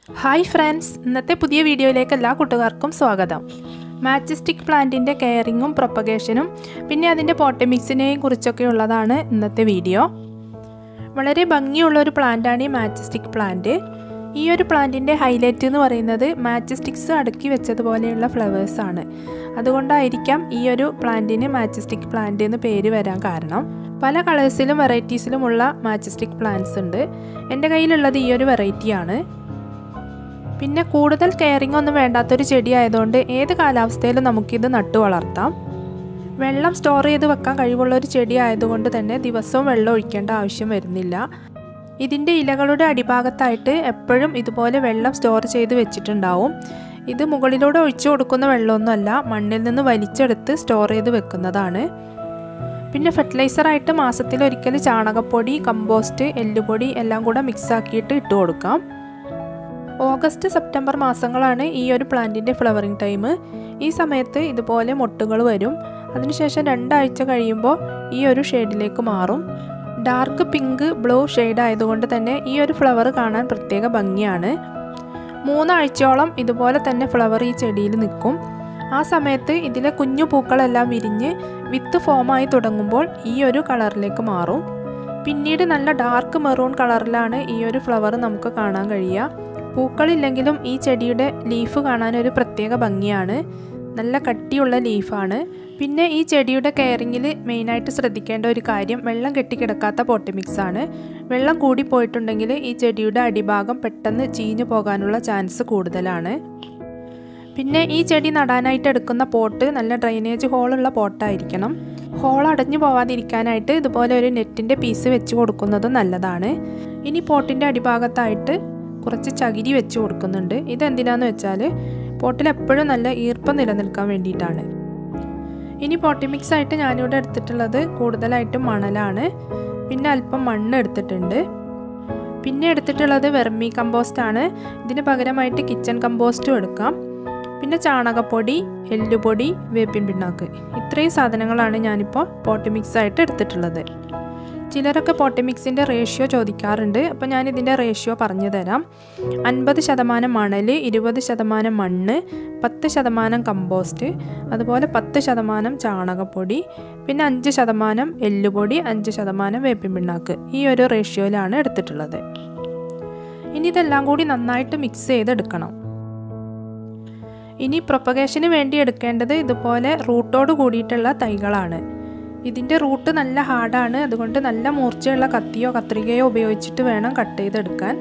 hi friends ഇന്നത്തെ പുതിയ വീഡിയോയിലേക്ക് എല്ലാ കൂട്ടുകാർക്കും സ്വാഗതം മാച്ചസ്റ്റിക് പ്ലാന്റിൻ്റെ കെയറിങ്ങും പ്രൊപ്പഗേഷനും പിന്നെ അതിൻ്റെ പോട്ടമിക്സിനെയും കുറിച്ചൊക്കെ ഉള്ളതാണ് ഇന്നത്തെ വീഡിയോ വളരെ ഭംഗിയുള്ള ഒരു പ്ലാന്റാണ് ഈ മാച്ചസ്റ്റിക് പ്ലാന്റ് ഈ ഒരു പ്ലാന്റിൻ്റെ ഹൈലൈറ്റ് എന്ന് പറയുന്നത് മാച്ചസ്റ്റിക്സ് അടുക്കി വെച്ചതുപോലെയുള്ള ഫ്ലവേഴ്സാണ് അതുകൊണ്ടായിരിക്കാം ഈ ഒരു പ്ലാന്റിന് മാച്ചസ്റ്റിക് പ്ലാന്റ് എന്ന് പേര് വരാൻ കാരണം പല കളേഴ്സിലും വെറൈറ്റീസിലുമുള്ള മാച്ചസ്റ്റിക് പ്ലാന്റ്സ് ഉണ്ട് എൻ്റെ കയ്യിലുള്ളത് ഈ ഒരു വെറൈറ്റിയാണ് പിന്നെ കൂടുതൽ കെയറിംഗ് ഒന്നും വേണ്ടാത്തൊരു ചെടി ആയതുകൊണ്ട് ഏത് കാലാവസ്ഥയിലും നമുക്കിത് നട്ടു വളർത്താം വെള്ളം സ്റ്റോർ ചെയ്ത് വെക്കാൻ കഴിവുള്ള ഒരു ചെടി ആയതുകൊണ്ട് തന്നെ ദിവസവും വെള്ളം ഒഴിക്കേണ്ട ആവശ്യം വരുന്നില്ല ഇതിൻ്റെ ഇലകളുടെ അടിഭാഗത്തായിട്ട് എപ്പോഴും ഇതുപോലെ വെള്ളം സ്റ്റോർ ചെയ്ത് വെച്ചിട്ടുണ്ടാവും ഇത് മുകളിലൂടെ ഒഴിച്ചു കൊടുക്കുന്ന വെള്ളമൊന്നുമല്ല മണ്ണിൽ നിന്ന് വലിച്ചെടുത്ത് സ്റ്റോർ ചെയ്ത് വെക്കുന്നതാണ് പിന്നെ ഫെർട്ടിലൈസറായിട്ട് മാസത്തിലൊരിക്കൽ ചാണകപ്പൊടി കമ്പോസ്റ്റ് എല്ലുപൊടി എല്ലാം കൂടെ മിക്സ് ആക്കിയിട്ട് ഇട്ട് കൊടുക്കാം ഓഗസ്റ്റ് സെപ്റ്റംബർ മാസങ്ങളാണ് ഈ ഒരു പ്ലാന്റിൻ്റെ ഫ്ലവറിങ് ടൈം ഈ സമയത്ത് ഇതുപോലെ മൊട്ടുകൾ വരും അതിനുശേഷം രണ്ടാഴ്ച കഴിയുമ്പോൾ ഈ ഒരു ഷെയ്ഡിലേക്ക് മാറും ഡാർക്ക് പിങ്ക് ബ്ലൂ ഷെയ്ഡ് ആയതുകൊണ്ട് തന്നെ ഈ ഒരു ഫ്ലവർ കാണാൻ പ്രത്യേക ഭംഗിയാണ് മൂന്നാഴ്ചയോളം ഇതുപോലെ തന്നെ ഫ്ലവർ ഈ ചെടിയിൽ നിൽക്കും ആ സമയത്ത് ഇതിലെ കുഞ്ഞു പൂക്കളെല്ലാം വിരിഞ്ഞ് വിത്ത് ഫോമായി തുടങ്ങുമ്പോൾ ഈ ഒരു കളറിലേക്ക് മാറും പിന്നീട് നല്ല ഡാർക്ക് മെറൂൺ കളറിലാണ് ഈ ഒരു ഫ്ലവർ നമുക്ക് കാണാൻ കഴിയുക പൂക്കളില്ലെങ്കിലും ഈ ചെടിയുടെ ലീഫ് കാണാൻ ഒരു പ്രത്യേക ഭംഗിയാണ് നല്ല കട്ടിയുള്ള ലീഫാണ് പിന്നെ ഈ ചെടിയുടെ കെയറിങ്ങിൽ മെയിനായിട്ട് ശ്രദ്ധിക്കേണ്ട ഒരു കാര്യം വെള്ളം കെട്ടിക്കിടക്കാത്ത പോട്ടിമിക്സ് ആണ് വെള്ളം കൂടി പോയിട്ടുണ്ടെങ്കിൽ ഈ ചെടിയുടെ അടിഭാഗം പെട്ടെന്ന് ചീഞ്ഞു പോകാനുള്ള ചാൻസ് കൂടുതലാണ് പിന്നെ ഈ ചെടി നടാനായിട്ട് എടുക്കുന്ന പോട്ട് നല്ല ഡ്രൈനേജ് ഹോളുള്ള പോട്ടായിരിക്കണം ഹോൾ അടഞ്ഞു പോവാതിരിക്കാനായിട്ട് ഇതുപോലെ ഒരു നെറ്റിൻ്റെ പീസ് വെച്ച് കൊടുക്കുന്നത് നല്ലതാണ് ഇനി പോട്ടിൻ്റെ അടിഭാഗത്തായിട്ട് കുറച്ച് ചകിരി വെച്ച് കൊടുക്കുന്നുണ്ട് ഇതെന്തിനാന്ന് വെച്ചാൽ പോട്ടിൽ എപ്പോഴും നല്ല ഈർപ്പം നിലനിൽക്കാൻ വേണ്ടിയിട്ടാണ് ഇനി പോട്ടി മിക്സ് ആയിട്ട് ഞാനിവിടെ എടുത്തിട്ടുള്ളത് കൂടുതലായിട്ടും മണലാണ് പിന്നെ അല്പം മണ്ണ് എടുത്തിട്ടുണ്ട് പിന്നെ എടുത്തിട്ടുള്ളത് വെർമി കമ്പോസ്റ്റ് ആണ് ഇതിന് പകരമായിട്ട് കിച്ചൺ കമ്പോസ്റ്റും എടുക്കാം പിന്നെ ചാണകപ്പൊടി എല്ലുപൊടി വേപ്പിൻ പിണ്ണാക്ക് ഇത്രയും സാധനങ്ങളാണ് ഞാനിപ്പോൾ പോട്ടി മിക്സ് ആയിട്ട് എടുത്തിട്ടുള്ളത് ചിലരൊക്കെ പോട്ടിമിക്സിൻ്റെ റേഷ്യോ ചോദിക്കാറുണ്ട് അപ്പോൾ ഞാൻ ഇതിൻ്റെ റേഷ്യോ പറഞ്ഞു തരാം അൻപത് ശതമാനം മണൽ ഇരുപത് ശതമാനം മണ്ണ് പത്ത് ശതമാനം കമ്പോസ്റ്റ് അതുപോലെ പത്ത് ശതമാനം ചാണകപ്പൊടി പിന്നെ അഞ്ച് ശതമാനം എല്ലുപൊടി അഞ്ച് ശതമാനം വേപ്പിൻ പിണ്ണാക്ക് ഈ ഒരു റേഷ്യോയിലാണ് എടുത്തിട്ടുള്ളത് ഇനി ഇതെല്ലാം കൂടി നന്നായിട്ട് മിക്സ് ചെയ്തെടുക്കണം ഇനി പ്രൊപ്പഗേഷന് വേണ്ടി എടുക്കേണ്ടത് ഇതുപോലെ റൂട്ടോട് കൂടിയിട്ടുള്ള തൈകളാണ് ഇതിൻ്റെ റൂട്ട് നല്ല ഹാർഡാണ് അതുകൊണ്ട് നല്ല മൂർച്ചയുള്ള കത്തിയോ കത്രികയോ ഉപയോഗിച്ചിട്ട് വേണം കട്ട് ചെയ്തെടുക്കാൻ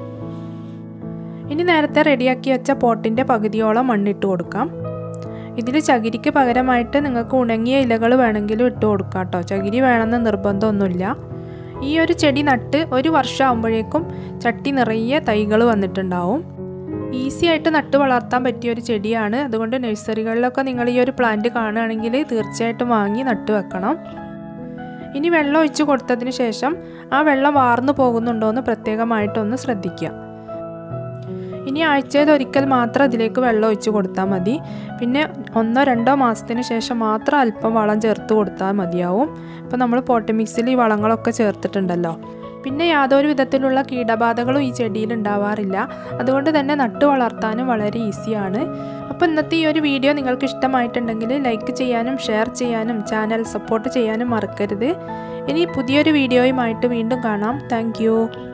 ഇനി നേരത്തെ റെഡിയാക്കി വെച്ച പോട്ടിൻ്റെ പകുതിയോളം മണ്ണിട്ട് കൊടുക്കാം ഇതിൽ ചകിരിക്ക് പകരമായിട്ട് നിങ്ങൾക്ക് ഉണങ്ങിയ ഇലകൾ വേണമെങ്കിലും ഇട്ട് കൊടുക്കാം കേട്ടോ ചകിരി വേണമെന്ന് നിർബന്ധമൊന്നുമില്ല ഈ ഒരു ചെടി നട്ട് ഒരു വർഷം ആകുമ്പോഴേക്കും ചട്ടി നിറയെ തൈകൾ വന്നിട്ടുണ്ടാവും ഈസി ആയിട്ട് നട്ട് വളർത്താൻ പറ്റിയ ഒരു ചെടിയാണ് അതുകൊണ്ട് നഴ്സറികളിലൊക്കെ നിങ്ങൾ ഈ ഒരു പ്ലാന്റ് കാണുകയാണെങ്കിൽ തീർച്ചയായിട്ടും വാങ്ങി നട്ട് വെക്കണം ഇനി വെള്ളം ഒഴിച്ച് കൊടുത്തതിന് ശേഷം ആ വെള്ളം വാർന്നു പോകുന്നുണ്ടോ എന്ന് പ്രത്യേകമായിട്ടൊന്ന് ശ്രദ്ധിക്കുക ഇനി ആഴ്ചയിൽ ഒരിക്കൽ മാത്രം അതിലേക്ക് വെള്ളം ഒഴിച്ച് കൊടുത്താൽ മതി പിന്നെ ഒന്നോ രണ്ടോ മാസത്തിന് ശേഷം മാത്രം അല്പം വളം ചേർത്ത് കൊടുത്താൽ മതിയാവും ഇപ്പോൾ നമ്മൾ പോട്ടമിക്സിൽ ഈ വളങ്ങളൊക്കെ ചേർത്തിട്ടുണ്ടല്ലോ പിന്നെ യാതൊരു വിധത്തിലുള്ള കീടബാധകളും ഈ ചെടിയിൽ ഉണ്ടാവാറില്ല അതുകൊണ്ട് തന്നെ നട്ടു വളർത്താനും വളരെ ഈസിയാണ് അപ്പോൾ ഇന്നത്തെ ഈ ഒരു വീഡിയോ നിങ്ങൾക്ക് ഇഷ്ടമായിട്ടുണ്ടെങ്കിൽ ലൈക്ക് ചെയ്യാനും ഷെയർ ചെയ്യാനും ചാനൽ സപ്പോർട്ട് ചെയ്യാനും മറക്കരുത് ഇനി പുതിയൊരു വീഡിയോയുമായിട്ട് വീണ്ടും കാണാം താങ്ക്